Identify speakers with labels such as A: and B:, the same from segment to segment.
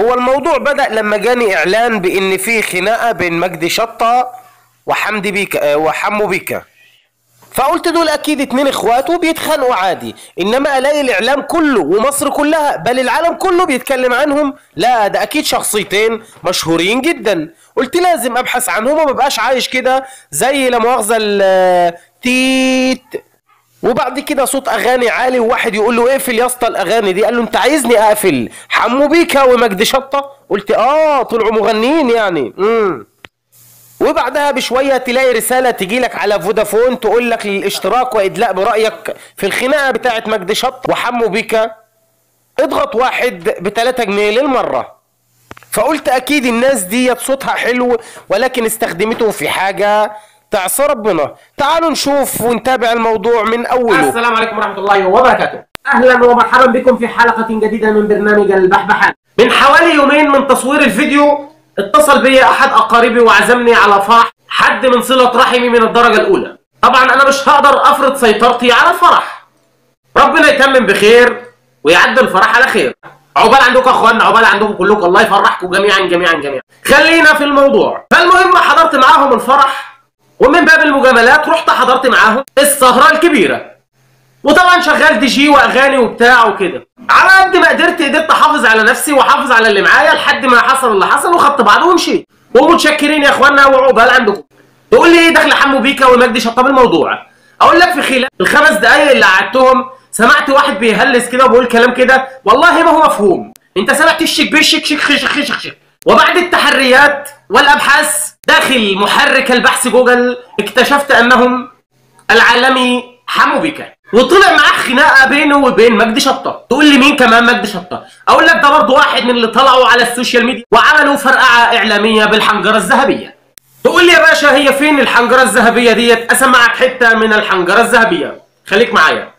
A: هو الموضوع بدأ لما جاني إعلان بإن في خناقة بين مجدي شطة وحمدي بيكا آه، وحمو بيكا فقلت دول أكيد اتنين إخوات وبيتخانقوا عادي إنما ألاقي الإعلام كله ومصر كلها بل العالم كله بيتكلم عنهم لا ده أكيد شخصيتين مشهورين جدا قلت لازم أبحث عنهم وما بقاش عايش كده زي لا مؤاخذة ال- تيت وبعد كده صوت اغاني عالي وواحد يقول له اقفل يا اسطى الاغاني دي قال له انت عايزني اقفل حمو بيكا ومجدي شطه قلت اه طلعوا مغنيين يعني امم وبعدها بشويه تلاقي رساله تجي لك على فودافون تقول لك للاشتراك وادلاء برايك في الخناقه بتاعه مجدي شط وحمو بيكا اضغط واحد ب 3 جنيه للمره فقلت اكيد الناس ديت صوتها حلو ولكن استخدمته في حاجه تعصى ربنا تعالوا نشوف ونتابع الموضوع من اوله
B: السلام عليكم ورحمة الله وبركاته أهلا ومرحبا بكم في حلقة جديدة من برنامج البحبحان من حوالي يومين من تصوير الفيديو اتصل بي أحد أقاربي وعزمني على فرح حد من صلة رحمي من الدرجة الأولى طبعا أنا مش هقدر أفرض سيطرتي على الفرح ربنا يتمم بخير ويعدي الفرح على خير عقبال عندكم يا اخوانا عقبال عندكم كلكم الله يفرحكم جميعا جميعا جميعا خلينا في الموضوع فالمهم حضرت معاهم الفرح ومن باب المجاملات رحت حضرت معاهم السهرة الكبيرة وطبعا شغال دي جي واغاني وبتاع وكده على قد ما قدرت قدرت احافظ على نفسي واحافظ على اللي معايا لحد ما حصل اللي حصل وخدت بعض ومشيت ومتشكرين يا اخوانا وعقبال عندكم تقول لي ايه دخل حمو بيكا ومجدي شطاب الموضوع اقول لك في خلال الخمس دقايق اللي قعدتهم سمعت واحد بيهلس كده وبيقول كلام كده والله ما هو مفهوم انت سمعت الشك بشك شك خشك خشك خشك وبعد التحريات والابحاث داخل محرك البحث جوجل اكتشفت انهم العالمي حمو بيكا وطلع معاه خناقه بينه وبين مجدي شطه تقول لي مين كمان مجدي شطه اقول لك ده برضه واحد من اللي طلعوا على السوشيال ميديا وعملوا فرقعه اعلاميه بالحنجره الذهبيه تقول لي يا باشا هي فين الحنجره الذهبيه ديت اسمعك حته من الحنجره الذهبيه خليك معايا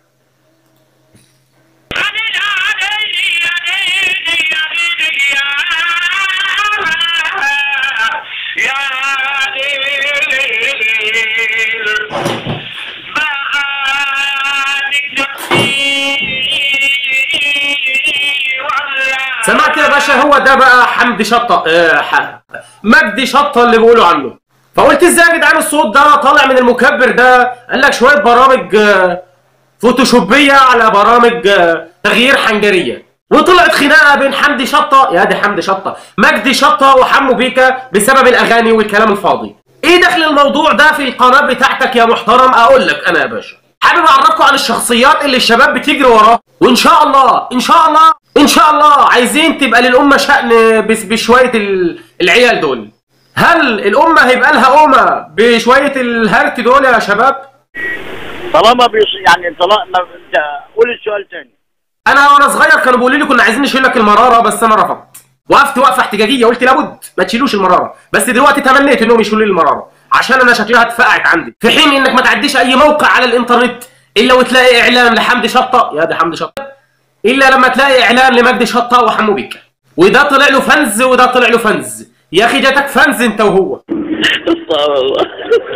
B: سمعت يا باشا هو ده بقى حمدي شطه آه ح- مجدي شطه اللي بيقولوا عنه فقلت ازاي يا جدعان الصوت ده طالع من المكبر ده قال لك شويه برامج آه، فوتوشوبيه على برامج آه، تغيير حنجريه وطلعت خناقه بين حمدي شطه يا دي حمدي شطه مجدي شطه وحمو بيكا بسبب الاغاني والكلام الفاضي ايه دخل الموضوع ده في القناه بتاعتك يا محترم اقول لك انا يا باشا حابب اعرفكم عن الشخصيات اللي الشباب بتجري وراها وان شاء الله ان شاء الله ان شاء الله عايزين تبقى للامه شأن بس بشويه ال- العيال دول هل الامه هيبقى لها قومه بشويه الهرت دول يا شباب
C: طالما بيص... يعني طالما انت قول السؤال تاني
A: انا وانا صغير كانوا بيقولوا لي كنا عايزين نشيل لك المراره بس انا رفضت وقفت وقفه احتجاجيه قلت لابد ما تشيلوش المراره بس دلوقتي تمنيت انهم يشيلوا لي المراره عشان انا شكلها اتفقعت عندي في حين انك ما تعديش اي موقع على الانترنت الا وتلاقي اعلان لحمدي شطه يا ده حمدي شطه الا لما تلاقي اعلان لمجدي شطه وحمو بيكا وده طلع له فنز وده طلع له فنز يا اخي جاتك فنز انت وهو
C: استغفر الله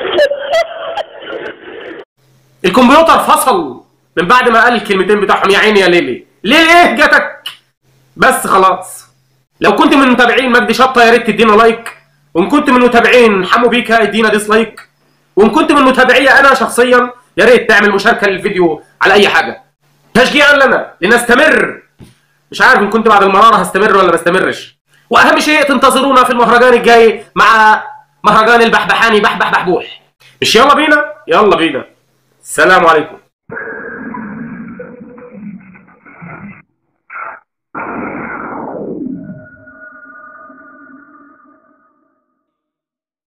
A: الكمبيوتر فصل من بعد ما قال الكلمتين بتاعهم يا عيني يا ليلي ليه ايه جاتك بس خلاص لو كنت من متابعين مجدي شطه يا ريت تدينا لايك وان كنت من متابعين حمو بيكا ادينا ديسلايك وان كنت من متابعي انا شخصيا يا ريت تعمل مشاركه للفيديو على اي حاجه تشجيعا لنا لنستمر مش عارف ان كنت بعد المراره هستمر ولا ما استمرش واهم شيء تنتظرونا في المهرجان الجاي مع مهرجان البحبحاني بحبح بحبوح مش يلا بينا يلا بينا السلام عليكم